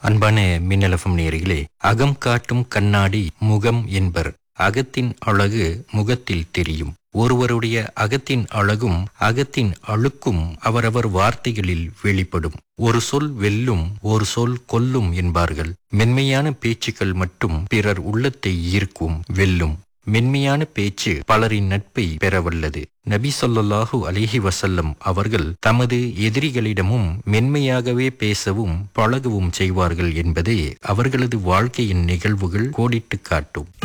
அன்பான மின்னலஃபம் நேயர்களே அகம் காட்டும் கண்ணாடி முகம் என்பர் அகத்தின் அழகு முகத்தில் தெரியும் ஒருவருடைய அகத்தின் அழகும் அகத்தின் அழுக்கும் அவரவர் வார்த்தைகளில் வெளிப்படும் ஒரு சொல் வெல்லும் ஒரு சொல் கொல்லும் என்பார்கள் மென்மையான பேச்சுக்கள் மட்டும் பிறர் உள்ளத்தை ஈர்க்கும் வெல்லும் மென்மையான பேச்சு பலரின் நட்பை பெறவல்லது நபி சொல்லாஹு அலிஹி வசல்லம் அவர்கள் தமது எதிரிகளிடமும் மென்மையாகவே பேசவும் பழகவும் செய்வார்கள் என்பதை அவர்களது வாழ்க்கையின் நிகழ்வுகள் கோடிட்டு காட்டும்